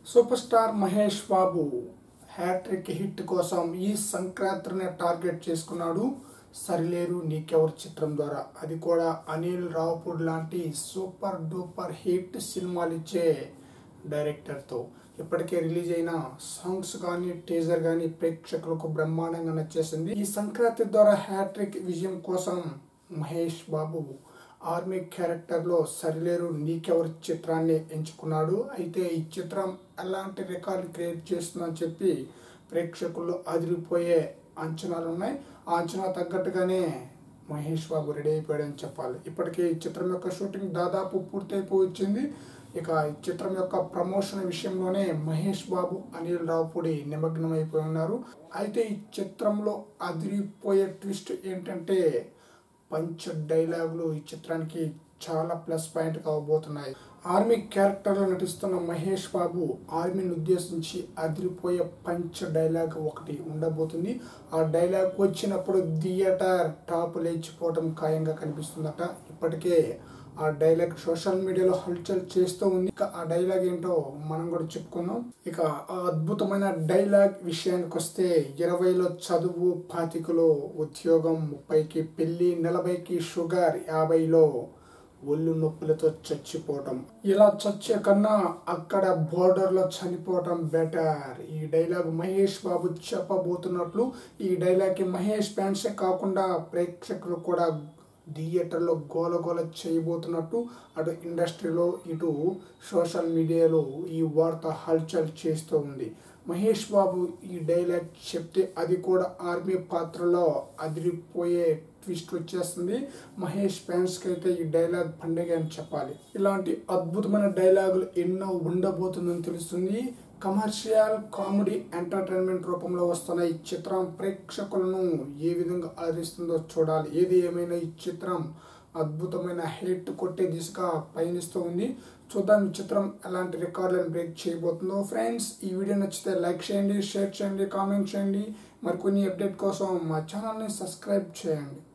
super star Mahesh Babu hattrick hit కోసం ఈ సంక్రాంతిని టార్గెట్ చేసుకున్నాడు సరిలేరు నీకెవరు చిత్రం ద్వారా అది కూడా అనిల్ రావుపూడి లాంటి సూపర్ డూపర్ హిట్ సినిమాలు ఇచ్చే డైరెక్టర్తో ఇప్పటికే రిలీజ్ అయిన సాంగ్స్ కానీ టీజర్ కానీ ప్రేక్షకులకు బ్రహ్మాండంగా నచ్చేసింది ఈ సంక్రాంతి ద్వారా హ్యాట్రిక్ విజయం కోసం మహేష్ బాబు ఆర్మీ క్యారెక్టర్లో సరిలేరు నీకెవరు చిత్రాన్ని ఎంచుకున్నాడు అయితే ఈ చిత్రం ఎలాంటి రికార్డు క్రియేట్ చేస్తుందని చెప్పి ప్రేక్షకుల్లో అదిరిపోయే అంచనాలు ఉన్నాయి ఆ అంచనా తగ్గట్టుగానే మహేష్ బాబు రెడీ అయిపోయాడని చెప్పాలి ఇప్పటికే ఈ చిత్రం యొక్క షూటింగ్ దాదాపు పూర్తయిపోయి వచ్చింది ఇక ఈ చిత్రం యొక్క ప్రమోషన్ విషయంలోనే మహేష్ బాబు అనిల్ రావుపూడి నిమగ్నం అయిపోయి ఉన్నారు అయితే ఈ చిత్రంలో అదిరిపోయే ట్విస్ట్ ఏంటంటే పంచ డైలాగులు ఈ చిత్రానికి చాలా ప్లస్ పాయింట్ కావబోతున్నాయి ఆర్మీ క్యారెక్టర్లో నటిస్తున్న మహేష్ బాబు ఆర్మీని ఉద్దేశించి అదిరిపోయే పంచ డైలాగ్ ఒకటి ఉండబోతుంది ఆ డైలాగ్ వచ్చినప్పుడు థియేటర్ టాప్ లేచిపోవడం ఖాయంగా కనిపిస్తుందట ఇప్పటికే ఆ డైలాగ్ సోషల్ మీడియాలో హల్చల్ చేస్తూ ఉంది ఇక ఆ డైలాగ్ ఏంటో మనం కూడా చెప్పుకున్నాం ఇక ఆ అద్భుతమైన డైలాగ్ విషయానికి వస్తే ఇరవైలో చదువు పాతికలో ఉద్యోగం ముప్పైకి పెళ్లి నలభైకి షుగర్ యాభైలో ఒళ్ళు నొప్పులతో చచ్చిపోవటం ఇలా చచ్చే కన్నా అక్కడ బోర్డర్ లో చనిపోవటం బెటర్ ఈ డైలాగ్ మహేష్ బాబు చెప్పబోతున్నట్లు ఈ డైలాగ్ కి మహేష్ ఫ్యాన్సే కాకుండా ప్రేక్షకులు కూడా థియేటర్లో గోల గోల చేయబోతున్నట్టు అటు ఇండస్ట్రీలో ఇటు సోషల్ మీడియాలో ఈ వార్త హల్చల్ చేస్తూ ఉంది మహేష్ బాబు ఈ డైలాగ్ చెప్తే అది కూడా ఆర్మీ పాత్రలో అదిరిపోయే ట్విస్ట్ వచ్చేస్తుంది మహేష్ ఫ్యాన్స్కి అయితే ఈ డైలాగ్ పండుగ అని చెప్పాలి ఇలాంటి అద్భుతమైన డైలాగులు ఎన్నో ఉండబోతుందని తెలుస్తుంది కమర్షియల్ కామెడీ ఎంటర్టైన్మెంట్ రూపంలో వస్తున్న ఈ చిత్రం ప్రేక్షకులను ఏ విధంగా ఆదరిస్తుందో చూడాలి ఏది ఏమైనా ఈ చిత్రం అద్భుతమైన హిట్ కొట్టే దిశగా పయనిస్తూ ఉంది చూద్దాం ఈ చిత్రం ఎలాంటి రికార్డులను బ్రేక్ చేయబోతుందో ఫ్రెండ్స్ ఈ వీడియో నచ్చితే లైక్ చేయండి షేర్ చేయండి కామెంట్ చేయండి మరికొన్ని అప్డేట్ కోసం మా ఛానల్ని సబ్స్క్రైబ్ చేయండి